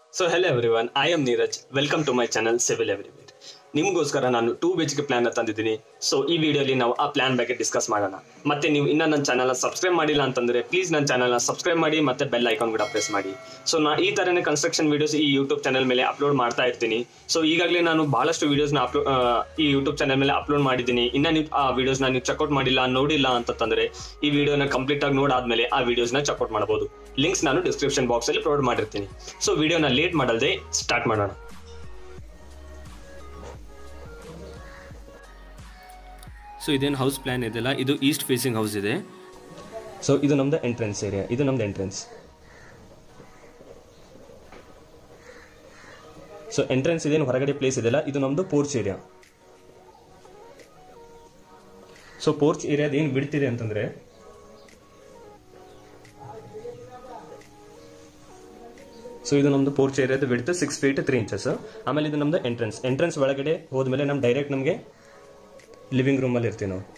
so hello everyone I am Neeraj welcome to my channel civil everywhere ನಿಮಗೋಸ್ಕರ ನಾನು two B H K plan ತಂದಿದ್ದೀನಿ so ಈ ವಿಡಿಯೋಲಿ ನಾವು ಆ ಪ್ಲಾನ್ ಬಗ್ಗೆ ಡಿಸ್ಕಸ್ ಮಾಡೋಣ ಮತ್ತೆ ನೀವು ಇನ್ನೂ ನನ್ನ ಚಾನಲ್ನ ಸಬ್ಸ್ಕ್ರೈಬ್ ಮಾಡಿಲ್ಲ ಅಂತಂದ್ರೆ ಪ್ಲೀಸ್ ನನ್ನ ಚಾನಲ್ನ ಸಬ್ಸ್ಕ್ರೈಬ್ ಮಾಡಿ ಮತ್ತೆ ಬೆಲ್ ಐಕಾನ್ ಕೂಡ ಪ್ರೆಸ್ ಮಾಡಿ ಸೊ ನಾ ಈ ಥರನೇ ಕನ್ಸ್ಟ್ರಕ್ಷನ್ ವಿಡಿಯೋಸ್ ಈ ಯೂಟ್ಯೂಬ್ ಚಾನಲ್ ಮೇಲೆ ಅಪ್ಲೋಡ್ ಮಾಡ್ತಾ ಇರ್ತೀನಿ ಸೊ ಈಗಾಗಲೇ ನಾನು ಬಹಳಷ್ಟು ವಿಡಿಯೋಸ್ನ ಅಪ್ಲೋ ಈ ಯೂಟ್ಯೂಬ್ ಚಾನಲ್ ಮೇಲೆ ಅಪ್ಲೋಡ್ ಮಾಡಿದ್ದೀನಿ ಇನ್ನು ನೀವು ಆ ವಿಡಿಯೋಸ್ನ ನೀವು ಚೆಕ್ಔಟ್ ಮಾಡಿಲ್ಲ ನೋಡಿಲ್ಲ ಅಂತಂದ್ರೆ ಈ ವಿಡಿಯೋನ ಕಂಪ್ಲೀಟ್ ಆಗಿ ನೋಡಾದ್ಮೇಲೆ ಆ ವಿಡಿಯೋಸ್ನ ಚೆಕ್ಔಟ್ ಮಾಡಬಹುದು ಲಿಂಕ್ಸ್ ನಾನು ಡಿಸ್ಕ್ರಿಪ್ಷನ್ ಬಾಕ್ಸ್ ಅಲ್ಲಿ ಪ್ರೊವೈಡ್ ಮಾಡಿರ್ತೀನಿ ಸೊ ವಿಡಿಯೋನ ಲೇಟ್ ಮಾಡಲ್ದೆ ಸ್ಟಾರ್ಟ್ ಮಾಡೋಣ ಸೊ ಇದೇನು ಹೌಸ್ ಪ್ಲ್ಯಾನ್ ಇದೆಯಲ್ಲ ಇದು ಈಸ್ಟ್ ಫೇಸಿಂಗ್ ಹೌಸ್ ಇದೆ ಸೊ ಇದು ನಮ್ದು ಎಂಟ್ರೆನ್ಸ್ ಏರಿಯಾ ಇದು ನಮ್ದು ಎಂಟ್ರೆನ್ಸ್ ಸೊ ಎಂಟ್ರೆನ್ಸ್ ಇದೇನು ಹೊರಗಡೆ ಪ್ಲೇಸ್ ಇದೆಯಲ್ಲ ಇದು ನಮ್ದು ಪೋರ್ಚ್ ಏರಿಯಾ ಸೊ ಪೋರ್ಚ್ ಏರಿಯಾದ ಏನು ಬಿಡ್ತಿದೆ ಅಂತಂದ್ರೆ ಸೊ ಇದು ನಮ್ದು ಪೋರ್ಚ್ ಏರಿಯಾದ ಬಿಡ್ತು ಸಿಕ್ಸ್ ಫೀಟ್ ತ್ರೀ ಇಂಚಸ್ ಆಮೇಲೆ ಇದು ನಮ್ದು ಎಂಟ್ರೆನ್ಸ್ ಎಂಟ್ರೆನ್ಸ್ ಒಳಗಡೆ ಹೋದ್ಮೇಲೆ ನಮ್ ಡೈರೆಕ್ಟ್ ನಮಗೆ ಲಿವಿಂಗ್ ರೂಮಲ್ಲಿ ಇರ್ತೀವಿ ನಾವು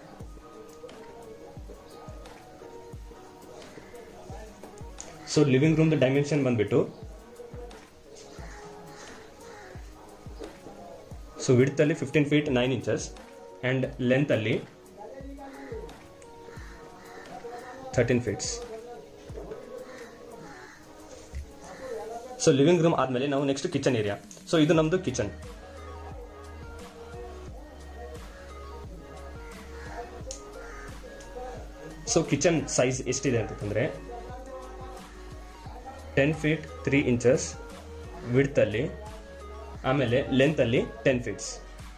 ಸೊ ಲಿವಿಂಗ್ ರೂಮ್ದು ಡೈಮೆನ್ಷನ್ ಬಂದ್ಬಿಟ್ಟು ಸೊ ವಿಡ್ತ್ ಅಲ್ಲಿ fifteen feet nine inches and length ಅಲ್ಲಿ thirteen feets so living room ಆದಮೇಲೆ ನಾವು ನೆಕ್ಸ್ಟ್ ಕಿಚನ್ ಏರಿಯಾ ಸೊ ಇದು ನಮ್ಮದು ಕಿಚನ್ ಸೊ ಕಿಚನ್ ಸೈಜ್ ಎಷ್ಟಿದೆ ಅಂತಂದ್ರೆ ಟೆನ್ ಫೀಟ್ ತ್ರೀ ಇಂಚಸ್ ವಿಡ್ತಲ್ಲಿ ಆಮೇಲೆ ಲೆಂತಲ್ಲಿ ಟೆನ್ ಫೀಟ್ಸ್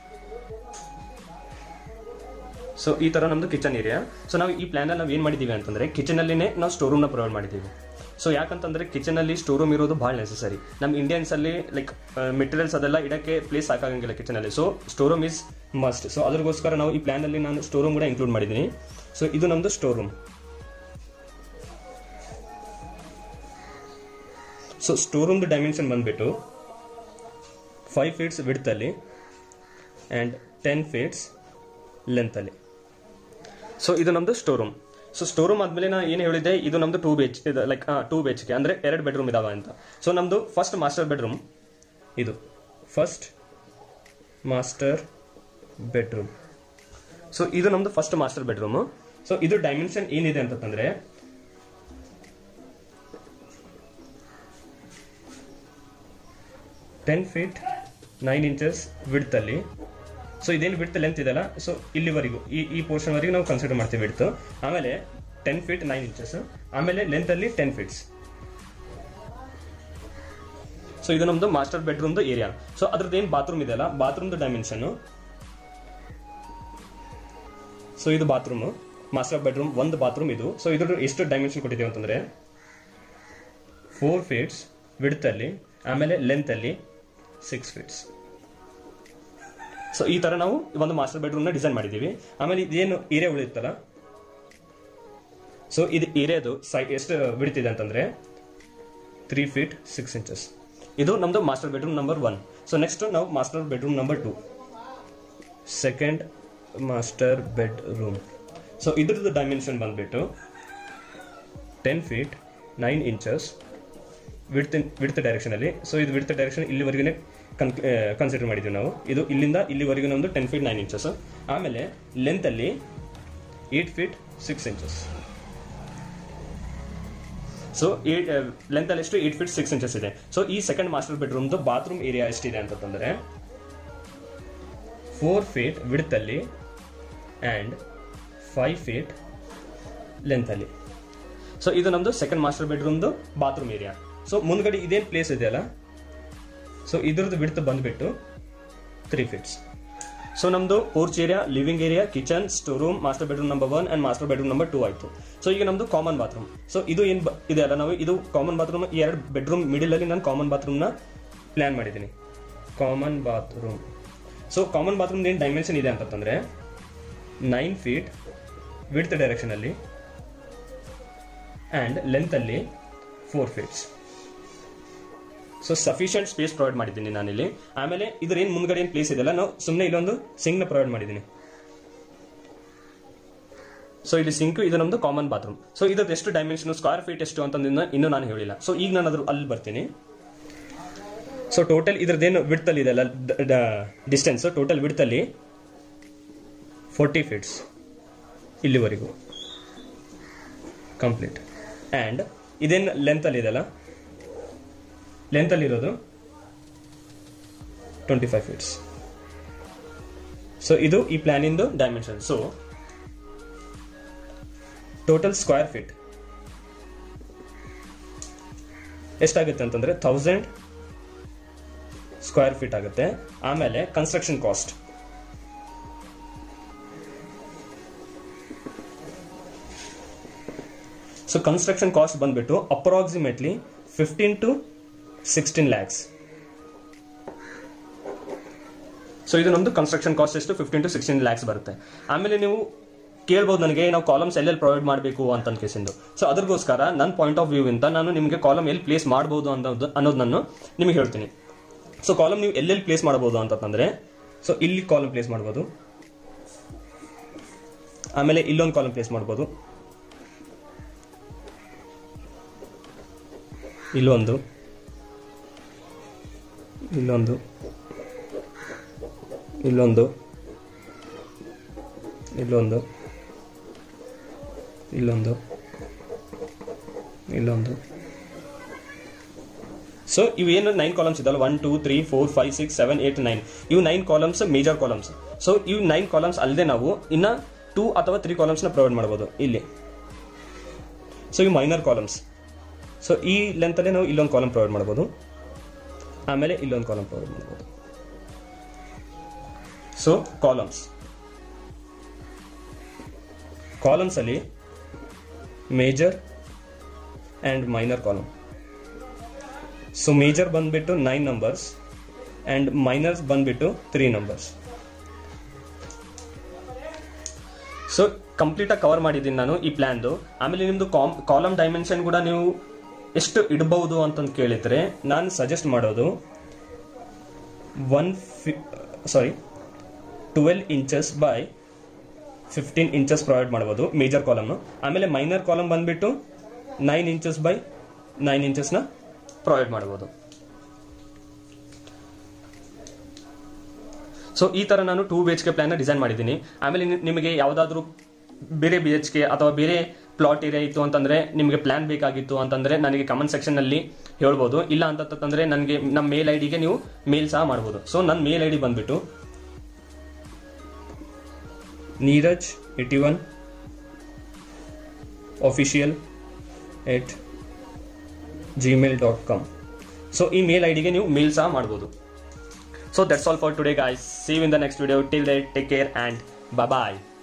ಸೊ ಈ ಥರ ನಮ್ಮದು ಕಿಚನ್ ಏರಿಯಾ ಸೊ ನಾವು ಈ ಪ್ಲಾನಲ್ಲಿ ನಾವು ಏನು ಮಾಡಿದ್ದೀವಿ ಅಂತಂದರೆ ಕಿಚನಲ್ಲಿನೇ ನಾವು ಸ್ಟೋರ್ ರೂಮ್ನ ಪ್ರೊವೈಡ್ ಮಾಡಿದ್ದೀವಿ ಸೊ ಯಾಕಂತಂದರೆ ಕಿಚನಲ್ಲಿ ಸ್ಟೋರ್ ರೂಮ್ ಇರೋದು ಭಾಳ ನೆಸಸರಿ ನಮ್ಮ ಇಂಡಿಯನ್ಸಲ್ಲಿ ಲೈಕ್ ಮೆಟೀರಿಯಲ್ಸ್ ಅದೆಲ್ಲ ಇಡಕ್ಕೆ ಪ್ಲೇಸ್ ಸಾಕಾಗಂಗಿಲ್ಲ ಕಿಚನಲ್ಲಿ so store room is must so ಅದ್ರಗೋಸ್ಕರ ನಾವು ಈ ಪ್ಲಾನಲ್ಲಿ ನಾನು ಸ್ಟೋರ್ ರೂಮ್ ಕೂಡ ಇನ್ಕ್ಲೂಡ್ ಮಾಡಿದ್ದೀನಿ ಸೊ ಇದು ನಮ್ಮದು ಸ್ಟೋರ್ ರೂಮ್ ಸೊ ಸ್ಟೋರ್ ರೂಮ್ದು ಡೈಮೆನ್ಷನ್ ಬಂದ್ಬಿಟ್ಟು ಫೈವ್ ಫೀಟ್ಸ್ ವಿಡ್ತಲ್ಲಿ ಆ್ಯಂಡ್ ಟೆನ್ ಫೀಟ್ಸ್ ಲೆಂತಲ್ಲಿ ಸೊ ಇದು ನಮ್ಮದು store room so store room ಆದಮೇಲೆ ನಾನು ಏನು ಹೇಳಿದ್ದೆ ಇದು ನಮ್ಮದು ಟೂ ಬಿ ಎಚ್ ಇದು like two B H K ಅಂದರೆ ಎರಡು ಬೆಡ್ರೂಮ್ ಇದಾವೆ ಅಂತ ಸೊ ನಮ್ಮದು ಫಸ್ಟ್ ಮಾಸ್ಟರ್ ಬೆಡ್ರೂಮ್ ಇದು ಫಸ್ಟ್ ಮಾಸ್ಟರ್ ಬೆಡ್ರೂಮ್ ಸೊ ಇದು ನಮ್ಮದು ಫಸ್ಟ್ ಮಾಸ್ಟರ್ ಬೆಡ್ರೂಮು ಸೊ ಇದು ಡೈಮೆನ್ಷನ್ ಏನಿದೆ ಅಂತಂದರೆ ಟೆನ್ ಫೀಟ್ ನೈನ್ ಇಂಚಸ್ ವಿಡ್ತಲ್ಲಿ ಸೊ ಇದೇನು ವಿಡ್ತ್ ಲೆಂತ್ ಇದೆಲ್ಲ ಸೊ ಇಲ್ಲಿವರೆಗೂ ಈ ಈ ಪೋರ್ಷನ್ವರೆಗೂ ನಾವು ಕನ್ಸಿಡರ್ ಮಾಡ್ತೀವಿ ವಿಡ್ತ್ ಆಮೇಲೆ ಟೆನ್ ಫೀಟ್ ನೈನ್ ಇಂಚಸ್ ಆಮೇಲೆ ಲೆಂತಲ್ಲಿ ಟೆನ್ ಫೀಟ್ಸ್ ಸೊ ಇದು ನಮ್ದು ಮಾಸ್ಟರ್ ಬೆಡ್ರೂಮ್ದು ಏರಿಯಾ ಸೊ ಅದ್ರದ್ದು ಏನು ಬಾತ್ರೂಮ್ ಇದೆಯಲ್ಲ ಬಾತ್ರೂಮ್ದು ಡೈಮೆನ್ಷನ್ ಸೊ ಇದು ಬಾತ್ರೂಮ್ ಮಾಸ್ಟರ್ ಬೆಡ್ರೂಮ್ ಒಂದು ಬಾತ್ರೂಮ್ ಇದು ಸೊ ಇದ್ರ ಎಷ್ಟು ಡೈಮೆನ್ಷನ್ ಕೊಟ್ಟಿದ್ದೀವಿ ಅಂತಂದ್ರೆ ಫೋರ್ ಫೀಟ್ಸ್ ವಿಡ್ತಲ್ಲಿ ಆಮೇಲೆ ಲೆಂತಲ್ಲಿ ಸಿಕ್ಸ್ ಫೀಟ್ಸ್ ಸೊ ಈ ತರ ನಾವು ಒಂದು ಮಾಸ್ಟರ್ ಬೆಡ್ರೂಮ್ನ ಡಿಸೈನ್ ಮಾಡಿದ್ದೀವಿ ಆಮೇಲೆ ಇದೇನು ಏರಿಯಾ ಉಳಿಯುತ್ತಲ್ಲ ಸೊ ಇದು ಏರಿಯಾದು ಸೈ ಎಷ್ಟು ಬಿಡ್ತಿದೆ ಅಂತಂದ್ರೆ ತ್ರೀ ಫೀಟ್ ಸಿಕ್ಸ್ ಇಂಚಸ್ ಇದು ನಮ್ದು master bedroom number one so next ನಾವು master bedroom number two second master bedroom so ಇದ್ರದ್ದು ಡೈಮೆನ್ಷನ್ ಬಂದ್ಬಿಟ್ಟು ten feet nine inches width width ಡೈರೆಕ್ಷನಲ್ಲಿ ಸೊ ಇದು ವಿಡ್ತ್ ಡೈರೆಕ್ಷನ್ ಇಲ್ಲಿವರೆಗೂ ಕನ್ ಕನ್ಸಿಡರ್ ಮಾಡಿದ್ವಿ ನಾವು ಇದು ಇಲ್ಲಿಂದ ಇಲ್ಲಿವರೆಗೂ ನಮ್ಮದು ಟೆನ್ ಫೀಟ್ ನೈನ್ ಇಂಚಸ್ ಆಮೇಲೆ ಲೆಂತಲ್ಲಿ eight feet six inches so eight ಲೆಂತಲ್ಲಿ ಎಷ್ಟು ಏಟ್ ಫೀಟ್ ಸಿಕ್ಸ್ ಇಂಚಸ್ ಇದೆ ಸೊ ಈ ಸೆಕೆಂಡ್ ಮಾಸ್ಟರ್ ಬೆಡ್ರೂಮ್ದು ಬಾತ್ರೂಮ್ ಏರಿಯಾ ಎಷ್ಟಿದೆ ಅಂತಂದ್ರೆ ಫೋರ್ ಫೀಟ್ ವಿಡ್ತಲ್ಲಿ ಆ್ಯಂಡ್ ಫೈವ್ ಫೀಟ್ ಲೆಂತಲ್ಲಿ ಸೊ ಇದು ನಮ್ಮದು ಸೆಕೆಂಡ್ ಮಾಸ್ಟರ್ ಬೆಡ್ರೂಮ್ದು ಬಾತ್ರೂಮ್ ಏರಿಯಾ ಸೊ ಮುಂದ್ಗಡೆ ಇದೇನು ಪ್ಲೇಸ್ ಇದೆಯಲ್ಲ ಸೊ ಇದ್ರದ್ದು ಬಿಡ್ತು ಬಂದ್ಬಿಟ್ಟು ತ್ರೀ ಫೀಟ್ಸ್ ಸೊ ನಮ್ಮದು porch area living area kitchen store room master bedroom number one and master bedroom number two ಆಯಿತು ಸೊ ಈಗ ನಮ್ಮದು ಕಾಮನ್ ಬಾತ್ರೂಮ್ ಸೊ ಇದು ಏನು ಇದೆ ಅಲ್ಲ ನಾವು ಇದು ಕಾಮನ್ ಬಾತ್ರೂಮ್ ಈ ಎರಡು ಬೆಡ್ರೂಮ್ ಮಿಡಲಲ್ಲಿ ನಾನು ಕಾಮನ್ ಬಾತ್ರೂಮ್ನ ಪ್ಲ್ಯಾನ್ ಮಾಡಿದ್ದೀನಿ common bathroom so common bathroom ಏನು ಡೈಮೆನ್ಷನ್ ಇದೆ ಅಂತಂದರೆ ನೈನ್ ಫೀಟ್ ವಿಡ್ತ್ ಡೈರೆಕ್ಷನಲ್ಲಿ ಆ್ಯಂಡ್ ಲೆಂತಲ್ಲಿ four feets so sufficient space provide ಮಾಡಿದ್ದೀನಿ ನಾನಿಲ್ಲಿ ಆಮೇಲೆ ಇದ್ರ ಏನು ಮುಂದ್ಗಡೆ ಏನು ಪ್ಲೇಸ್ ಇದೆಯಲ್ಲ ನಾವು ಸುಮ್ಮನೆ ಇಲ್ಲೊಂದು ಸಿಂಕ್ನ ಪ್ರೊವೈಡ್ ಮಾಡಿದ್ದೀನಿ ಸೊ ಇಲ್ಲಿ ಸಿಂಕ್ ಇದು ನಮ್ದು ಕಾಮನ್ ಬಾತ್ರೂಮ್ ಸೊ ಇದ್ರದ್ದು ಎಷ್ಟು ಡೈಮೆನ್ಷನ್ ಸ್ಕ್ವೇರ್ ಫೀಟ್ ಎಷ್ಟು ಅಂತಂದಿಂದ ಇನ್ನೂ ನಾನು ಹೇಳಿಲ್ಲ ಸೊ ಈಗ ನಾನು ಅದ್ರ ಅಲ್ಲಿ ಬರ್ತೀನಿ ಸೊ ಟೋಟಲ್ ಇದ್ರದ್ದೇನು ವಿಡ್ತಲ್ಲಿ ಇದೆಲ್ಲ ಡಿಸ್ಟೆನ್ಸ್ ಟೋಟಲ್ ವಿಡ್ತಲ್ಲಿ ಫೋರ್ಟಿ ಫೀಟ್ಸ್ ಇಲ್ಲಿವರೆಗೂ ಕಂಪ್ಲೀಟ್ ಆ್ಯಂಡ್ ಇದೇನು ಲೆಂತಲ್ಲಿ ಇದೆಯಲ್ಲ ಲೆಂತಲ್ಲಿರೋದು ಟ್ವೆಂಟಿ ಫೈವ್ ಫೀಟ್ಸ್ ಸೊ ಇದು ಈ ಪ್ಲಾನಿಂದು dimension so total square feet ಎಷ್ಟಾಗುತ್ತೆ ಅಂತಂದ್ರೆ ಥೌಸಂಡ್ ಸ್ಕ್ವೇರ್ ಫೀಟ್ ಆಗುತ್ತೆ ಆಮೇಲೆ construction cost so construction cost ಬಂದ್ಬಿಟ್ಟು approximately fifteen to sixteen lakhs so ಇದು ನಮ್ದು ಕನ್ಸ್ಟ್ರಕ್ಷನ್ ಕಾಸ್ಟ್ ಎಷ್ಟು ಫಿಫ್ಟೀನ್ ಟು ಸಿಕ್ಸ್ಟೀನ್ ಲ್ಯಾಕ್ಸ್ ಬರುತ್ತೆ ಆಮೇಲೆ ನೀವು ಕೇಳ್ಬೋದು ನನಗೆ ನಾವು ಕಾಲಮ್ಸ್ ಎಲ್ಲೆಲ್ಲಿ ಪ್ರೊವೈಡ್ ಮಾಡಬೇಕು ಅಂತ ಕೇಸಿಂದು ಸೊ ಅದ್ರಗೋಸ್ಕರ ನನ್ನ ಪಾಯಿಂಟ್ ಆಫ್ ವ್ಯೂ ಇಂದ ನಾನು ನಿಮಗೆ ಕಾಲಮ್ ಎಲ್ಲಿ ಪ್ಲೇಸ್ ಮಾಡ್ಬೋದು ಅನ್ನೋದು ಅನ್ನೋದು ನಾನು ನಿಮಗೆ ಹೇಳ್ತೀನಿ ಸೊ ಕಾಲಮ್ ನೀವು ಎಲ್ಲೆಲ್ಲಿ ಪ್ಲೇಸ್ ಮಾಡ್ಬೋದು ಅಂತಂದ್ರೆ ಸೊ ಇಲ್ಲಿ ಕಾಲಮ್ ಪ್ಲೇಸ್ ಮಾಡ್ಬೋದು ಆಮೇಲೆ ಇಲ್ಲೊಂದು ಕಾಲಮ್ ಪ್ಲೇಸ್ ಮಾಡ್ಬೋದು ಇಲ್ಲೊಂದು ಇಲ್ಲೊಂದು ಇಲ್ಲೊಂದು ಇಲ್ಲೊಂದು ಇಲ್ಲೊಂದು ಇಲ್ಲೊಂದು ಸೊ ಇವೇನು ನೈನ್ ಕಾಲಮ್ಸ್ ಇದಲ್ಲ one two three four five six seven eight nine ಇವು nine columns major columns so ಇವು ನೈನ್ ಕಾಲಮ್ಸ್ ಅಲ್ಲದೆ ನಾವು ಇನ್ನ ಟೂ ಅಥವಾ ತ್ರೀ ಕಾಲಮ್ಸ್ನ ಪ್ರೊವೈಡ್ ಮಾಡ್ಬೋದು ಇಲ್ಲಿ ಸೊ ಇವು ಮೈನರ್ ಕಾಲಮ್ಸ್ ಸೊ ಈ ಲೆಂತಲ್ಲೇ ನಾವು ಇಲ್ಲೊಂದು ಕಾಲಮ್ ಪ್ರೊವೈಡ್ ಮಾಡ್ಬೋದು ಆಮೇಲೆ ಇಲ್ಲೊಂದು ಕಾಲಮ್ ಪ್ರೊವೈಡ್ ಮಾಡ್ಬೋದು ಸೊ ಕಾಲಮ್ಸ್ ಕಾಲಮ್ಸ್ ಅಲ್ಲಿ major and minor column so major ಬಂದ್ಬಿಟ್ಟು ನೈನ್ ನಂಬರ್ಸ್ ಆ್ಯಂಡ್ ಮೈನರ್ಸ್ ಬಂದ್ಬಿಟ್ಟು ತ್ರೀ ನಂಬರ್ಸ್ ಸೊ ಕಂಪ್ಲೀಟಾಗಿ ಕವರ್ ಮಾಡಿದ್ದೀನಿ ನಾನು ಈ ಪ್ಲ್ಯಾನ್ದು ಆಮೇಲೆ ನಿಮ್ಮದು ಕಾಮ್ ಕಾಲಮ್ ಡೈಮೆನ್ಷನ್ ಕೂಡ ನೀವು ಎಷ್ಟು ಇಡಬಹುದು ಅಂತಂದು ಕೇಳಿದ್ರೆ ನಾನು ಸಜೆಸ್ಟ್ ಮಾಡೋದು ಒನ್ ಫಿ sorry twelve inches by fifteen inches provide ಮಾಡ್ಬೋದು ಮೇಜರ್ ಕಾಲಮ್ನು ಆಮೇಲೆ ಮೈನರ್ ಕಾಲಮ್ ಬಂದ್ಬಿಟ್ಟು ನೈನ್ ಇಂಚಸ್ ಬೈ ನೈನ್ ಇಂಚಸ್ನ ಪ್ರೊವೈಡ್ ಮಾಡ್ಬೋದು ಸೊ ಈ ಥರ ನಾನು ಟೂ ಬಿ ಎಚ್ ಕೆ ಪ್ಲಾನ್ನ ಡಿಸೈನ್ ಮಾಡಿದ್ದೀನಿ ಆಮೇಲೆ ನಿ- ನಿಮಗೆ ಯಾವುದಾದ್ರೂ ಬೇರೆ ಬಿ ಎಚ್ ಕೆ ಅಥವಾ ಬೇರೆ ಪ್ಲಾಟ್ ಏರಿಯಾ ಇತ್ತು ಅಂತಂದ್ರೆ ನಿಮಗೆ ಪ್ಲಾನ್ ಬೇಕಾಗಿತ್ತು ಅಂತಂದ್ರೆ ನನಗೆ ಕಮೆಂಟ್ ಸೆಕ್ಷನ್ನಲ್ಲಿ ಹೇಳ್ಬೋದು ಇಲ್ಲ ಅಂತಂತಂದ್ರೆ ನನಗೆ ನಮ್ಮ ಮೇಲ್ ಐ ಡಿಗೆ ನೀವು ಮೇಲ್ ಸಹ ಮಾಡ್ಬೋದು ಸೊ ನನ್ನ ಮೇಲ್ ಐ ಡಿ ಬಂದ್ಬಿಟ್ಟು Neeraj eighty one official at Gmail dot com so ಈ ಮೇಲ್ ಐ ಡಿಗೆ ನೀವು ಮೇಲ್ ಸಹ ಮಾಡ್ಬೋದು so that's all for today guys see in the next video till then take care and bye